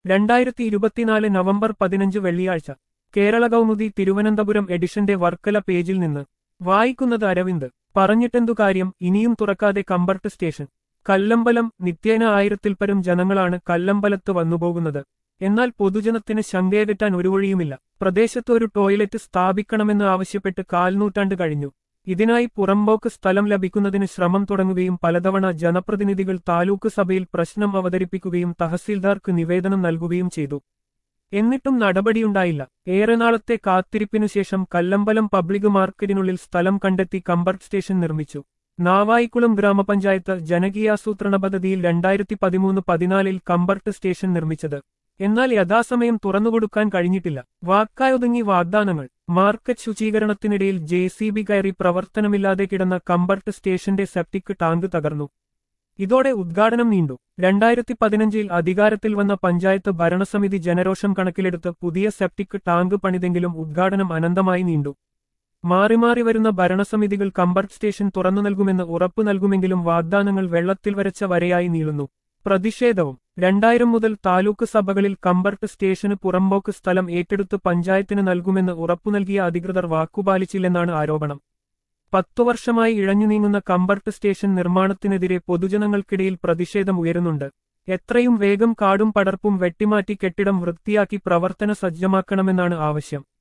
രണ്ടായിരത്തി ഇരുപത്തിനാല് നവംബർ പതിനഞ്ച് വെള്ളിയാഴ്ച കേരള കൗമുദി തിരുവനന്തപുരം എഡിഷന്റെ വർക്കല പേജിൽ നിന്ന് വായിക്കുന്നത് അരവിന്ദ് പറഞ്ഞിട്ടെന്തു കാര്യം ഇനിയും തുറക്കാതെ കമ്പർട്ട് സ്റ്റേഷൻ കല്ലമ്പലം നിത്യേന ആയിരത്തിൽപ്പരം ജനങ്ങളാണ് കല്ലമ്പലത്ത് വന്നുപോകുന്നത് എന്നാൽ പൊതുജനത്തിന് ശങ്കയകറ്റാൻ ഒരു വഴിയുമില്ല പ്രദേശത്ത് ഒരു ടോയ്ലറ്റ് സ്ഥാപിക്കണമെന്ന് ആവശ്യപ്പെട്ട് കാൽനൂറ്റാണ്ട് കഴിഞ്ഞു ഇതിനായി പുറമ്പോക്ക് സ്ഥലം ലഭിക്കുന്നതിന് ശ്രമം തുടങ്ങുകയും പലതവണ ജനപ്രതിനിധികൾ താലൂക്ക് സഭയിൽ പ്രശ്നം അവതരിപ്പിക്കുകയും തഹസീൽദാർക്ക് നിവേദനം നൽകുകയും ചെയ്തു എന്നിട്ടും നടപടിയുണ്ടായില്ല ഏറെ നാളത്തെ കാത്തിരിപ്പിനു ശേഷം കല്ലമ്പലം പബ്ലിക് മാർക്കറ്റിനുള്ളിൽ സ്ഥലം കണ്ടെത്തി കമ്പർട്ട് സ്റ്റേഷൻ നിർമ്മിച്ചു നാവായിക്കുളം ഗ്രാമപഞ്ചായത്ത് ജനകീയാസൂത്രണ പദ്ധതിയിൽ രണ്ടായിരത്തി പതിമൂന്ന് പതിനാലിൽ കമ്പർട്ട് സ്റ്റേഷൻ നിർമ്മിച്ചത് എന്നാൽ യഥാസമയം തുറന്നുകൊടുക്കാൻ കഴിഞ്ഞിട്ടില്ല വാക്കായൊതുങ്ങി വാഗ്ദാനങ്ങൾ മാർക്കറ്റ് ശുചീകരണത്തിനിടയിൽ ജെ സി ബി കയറി പ്രവർത്തനമില്ലാതെ കിടന്ന കമ്പർട്ട് സ്റ്റേഷന്റെ സെപ്റ്റിക് ടാങ്ക് തകർന്നു ഇതോടെ ഉദ്ഘാടനം നീണ്ടു രണ്ടായിരത്തി പതിനഞ്ചിൽ അധികാരത്തിൽ വന്ന പഞ്ചായത്ത് ഭരണസമിതി ജനരോഷം കണക്കിലെടുത്ത് പുതിയ സെപ്റ്റിക് ടാങ്ക് പണിതെങ്കിലും ഉദ്ഘാടനം അനന്തമായി നീണ്ടു മാറി മാറി വരുന്ന ഭരണസമിതികൾ കമ്പർട്ട് സ്റ്റേഷൻ തുറന്നു നൽകുമെന്ന് ഉറപ്പു നൽകുമെങ്കിലും വാഗ്ദാനങ്ങൾ വെള്ളത്തിൽ വരച്ച വരയായി നീളുന്നു പ്രതിഷേധവും രണ്ടായിരം മുതൽ താലൂക്ക് സഭകളിൽ കമ്പർട്ട് സ്റ്റേഷന് പുറമ്പോക്ക് സ്ഥലം ഏറ്റെടുത്ത് പഞ്ചായത്തിന് നൽകുമെന്ന് ഉറപ്പു നൽകിയ അധികൃതർ വാക്കുപാലിച്ചില്ലെന്നാണ് ആരോപണം പത്തു വർഷമായി ഇഴഞ്ഞു നീങ്ങുന്ന കമ്പർട്ട് സ്റ്റേഷൻ നിർമ്മാണത്തിനെതിരെ പൊതുജനങ്ങൾക്കിടയിൽ പ്രതിഷേധം ഉയരുന്നുണ്ട് എത്രയും വേഗം കാടും പടർപ്പും വെട്ടിമാറ്റി കെട്ടിടം വൃത്തിയാക്കി പ്രവർത്തന സജ്ജമാക്കണമെന്നാണ് ആവശ്യം